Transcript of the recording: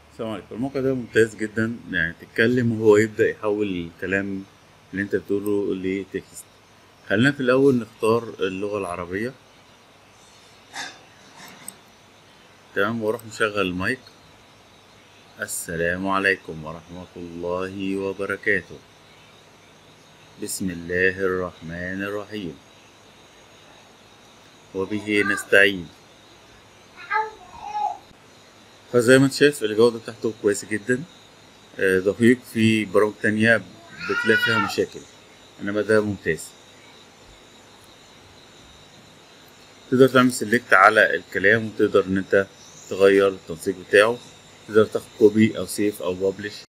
السلام عليكم الموقع ده ممتاز جدا يعني تتكلم وهو يبدأ يحول الكلام اللي انت بتقوله لتكست خلينا في الأول نختار اللغة العربية تمام واروح مشغل المايك السلام عليكم ورحمة الله وبركاته بسم الله الرحمن الرحيم وبه نستعين فزي ما انت شايف الجودة بتاعته كويسة جدا آه، دقيق في برامج تانية بتلاقي فيها مشاكل انما ده ممتاز تقدر تعمل سيلكت على الكلام وتقدر ان انت تغير التنسيق بتاعه تقدر تاخد كوبي او سيف او ببلش